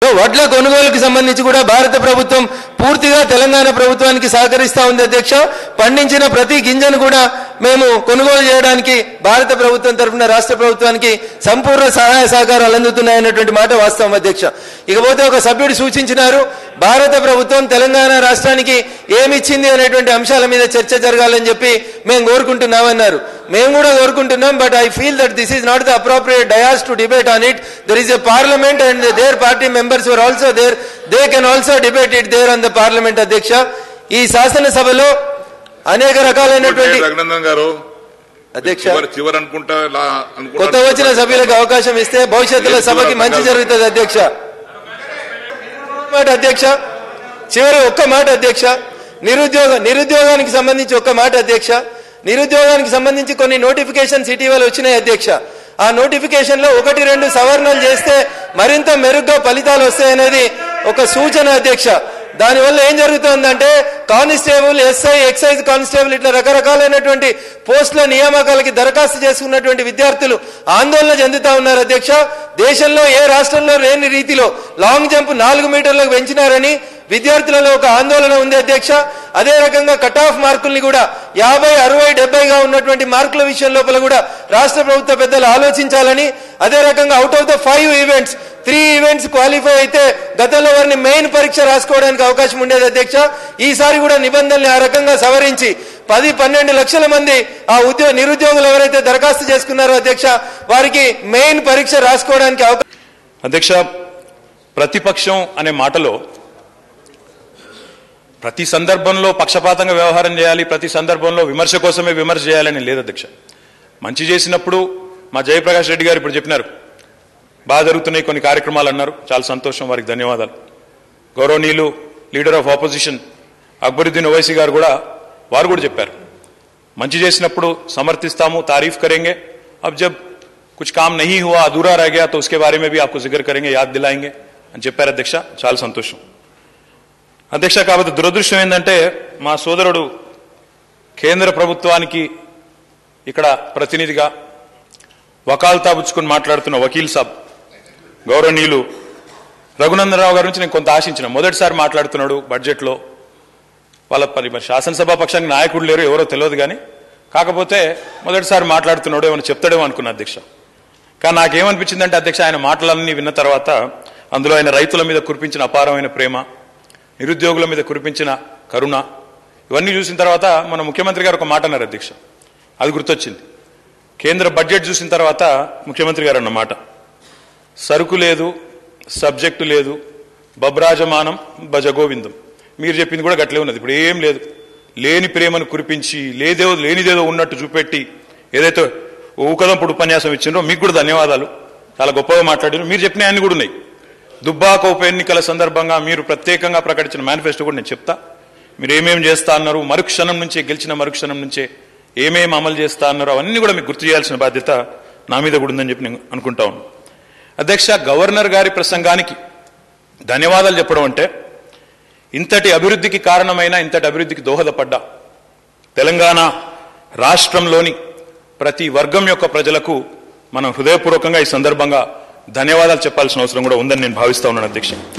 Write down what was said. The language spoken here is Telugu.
సో వడ్ల కొనుగోలుకు సంబంధించి కూడా భారత ప్రభుత్వం పూర్తిగా తెలంగాణ ప్రభుత్వానికి సహకరిస్తా ఉంది అధ్యక్ష పండించిన ప్రతి గింజను కూడా మేము కొనుగోలు చేయడానికి భారత ప్రభుత్వం తరఫున రాష్ట్ర ప్రభుత్వానికి సంపూర్ణ సహాయ సహకారాలు అందుతున్నాయన్నటువంటి మాట వాస్తవం అధ్యక్ష ఇకపోతే ఒక సభ్యుడు సూచించినారు భారత ప్రభుత్వం తెలంగాణ రాష్ట్రానికి ఏమిచ్చింది అనేటువంటి అంశాల మీద చర్చ జరగాలని చెప్పి మేము కోరుకుంటున్నామన్నారు మేము కూడా కోరుకుంటున్నాం but I feel that this is not the appropriate dais to debate on it there is a parliament and there party members were also there they can also debate it there on the parliament అధ్యక్ష ఈ శాసనసభలో అనేక రకాలైనటువంటి రఘునందన్ గారు అధ్యక్ష చివరి చివరి అనుకుంటా ఇలా అనుకుంటా- కొత్త వచ్చిన సభ్యులకు అవకాశం ఇస్తే భవిష్యత్తులో సభకి మంచి జరుగుతుంది అధ్యక్ష మాట అధ్యక్ష చివరి ఒక్క మాట అధ్యక్ష నిరుద్యోగ నిరుద్యోగానికి సంబంధించి ఒక్క మాట అధ్యక్ష నిరుద్యోగానికి సంబంధించి కొన్ని నోటిఫికేషన్స్ ఇటీవల వచ్చినాయి అధ్యక్ష ఆ నోటిఫికేషన్ లో ఒకటి రెండు సవరణలు చేస్తే మరింత మెరుగ్గా ఫలితాలు వస్తాయనేది ఒక సూచన అధ్యక్ష దానివల్ల ఏం జరుగుతుందంటే కానిస్టేబుల్ ఎస్ఐ ఎక్సైజ్ కానిస్టేబుల్ ఇట్లా రకరకాలైనటువంటి పోస్టుల నియామకాలకి దరఖాస్తు చేసుకున్నటువంటి విద్యార్థులు ఆందోళన చెందుతా ఉన్నారు అధ్యక్ష దేశంలో ఏ రాష్ట్రంలో లేని రీతిలో లాంగ్ జంప్ నాలుగు మీటర్లకు పెంచినారని విద్యార్థులలో ఒక ఆందోళన ఉంది అధ్యక్ష అదే రకంగా కట్ ఆఫ్ మార్కుల్ని కూడా యాభై అరవై డెబ్బైగా ఉన్నటువంటి మార్కుల విషయం లోపల కూడా రాష్ట్ర ప్రభుత్వ పెద్దలు ఆలోచించాలని అదే రకంగా out of the five events three events qualify అయితే గతంలో వారిని మెయిన్ పరీక్ష రాసుకోవడానికి అవకాశం ఉండేది అధ్యక్ష ఈసారి కూడా నిబంధనల్ని ఆ రకంగా సవరించి పది పన్నెండు లక్షల మంది ఆ ఉద్యోగ నిరుద్యోగులు ఎవరైతే దరఖాస్తు చేసుకున్నారో అధ్యక్ష వారికి మెయిన్ పరీక్ష రాసుకోవడానికి అవకాశం అధ్యక్ష ప్రతిపక్షం అనే మాటలో ప్రతి సందర్భంలో పక్షపాతంగా వ్యవహారం చేయాలి ప్రతి సందర్భంలో విమర్శ కోసమే విమర్శ చేయాలని లేదు అధ్యక్ష మంచి చేసినప్పుడు మా జయప్రకాష్ రెడ్డి గారు ఇప్పుడు చెప్పినారు బాగా జరుగుతున్నాయి కొన్ని కార్యక్రమాలు అన్నారు చాలా సంతోషం వారికి ధన్యవాదాలు గౌరవనీయులు leader of opposition Akbaruddin Owaisi గారు కూడా వారు కూడా చెప్పారు మంచి చేసినప్పుడు సమర్థిస్తాము तारीफ करेंगे अब जब कुछ काम नहीं हुआ अधूरा रह गया तो उसके बारे में भी आपको जिक्र करेंगे याद दिलाएंगे అని చెప్పారు అధ్యక్ష చాలా సంతోషం అధ్యక్ష కాబట్టి దురదృష్టం ఏంటంటే మా సోదరుడు కేంద్ర ప్రభుత్వానికి ఇక్కడ ప్రతినిధిగా వకాల్తా పుచ్చుకుని మాట్లాడుతున్న వకీల్ సాబ్ గౌరవనీయులు రఘునందనరావు గారి నుంచి నేను కొంత ఆశించిన మొదటిసారి మాట్లాడుతున్నాడు బడ్జెట్లో వాళ్ళ పరి మరి శాసనసభ పక్షానికి నాయకుడు లేరు ఎవరో తెలియదు కానీ కాకపోతే మొదటిసారి మాట్లాడుతున్నాడు ఏమైనా చెప్తాడేమో అనుకున్నా అధ్యక్ష కానీ నాకేమనిపించిందంటే అధ్యక్ష ఆయన మాటలన్నీ విన్న తర్వాత అందులో ఆయన రైతుల మీద కురిపించిన అపారమైన ప్రేమ నిరుద్యోగుల మీద కురిపించిన కరుణ ఇవన్నీ చూసిన తర్వాత మన ముఖ్యమంత్రి గారు ఒక మాట అన్నారు అధ్యక్ష అది గుర్తొచ్చింది కేంద్ర బడ్జెట్ చూసిన తర్వాత ముఖ్యమంత్రి గారు అన్న మాట సరుకు లేదు సబ్జెక్టు లేదు బబ్రాజమానం భజగోవిందం మీరు చెప్పింది కూడా గట్లే ఉన్నది ఇప్పుడు ఏం లేదు లేని ప్రేమను కురిపించి లేదేదో లేనిదేదో ఉన్నట్టు చూపెట్టి ఏదైతే ఊకదంపుడు ఉపన్యాసం ఇచ్చిండ్రో మీకు కూడా ధన్యవాదాలు చాలా గొప్పగా మాట్లాడారు మీరు చెప్పిన అన్ని కూడా ఉన్నాయి దుబ్బాక ఉప ఎన్నికల సందర్భంగా మీరు ప్రత్యేకంగా ప్రకటించిన మేనిఫెస్టో కూడా నేను చెప్తా మీరు ఏమేం చేస్తా అన్నారు మరుక్షణం నుంచే గెలిచిన మరుక్షణం నుంచే ఏమేం అమలు చేస్తా అన్నారు అవన్నీ కూడా మీకు గుర్తు చేయాల్సిన బాధ్యత నా మీద కూడా ఉందని చెప్పి నేను అనుకుంటా ఉన్నాను అధ్యక్ష గవర్నర్ గారి ప్రసంగానికి ధన్యవాదాలు చెప్పడం అంటే ఇంతటి అభివృద్ధికి కారణమైన ఇంతటి అభివృద్ధికి దోహదపడ్డా తెలంగాణ రాష్ట్రంలోని ప్రతి వర్గం యొక్క ప్రజలకు మనం హృదయపూర్వకంగా ఈ సందర్భంగా ధన్యవాదాలు చెప్పాల్సిన అవసరం కూడా ఉందని నేను భావిస్తా ఉన్నాను అధ్యక్ష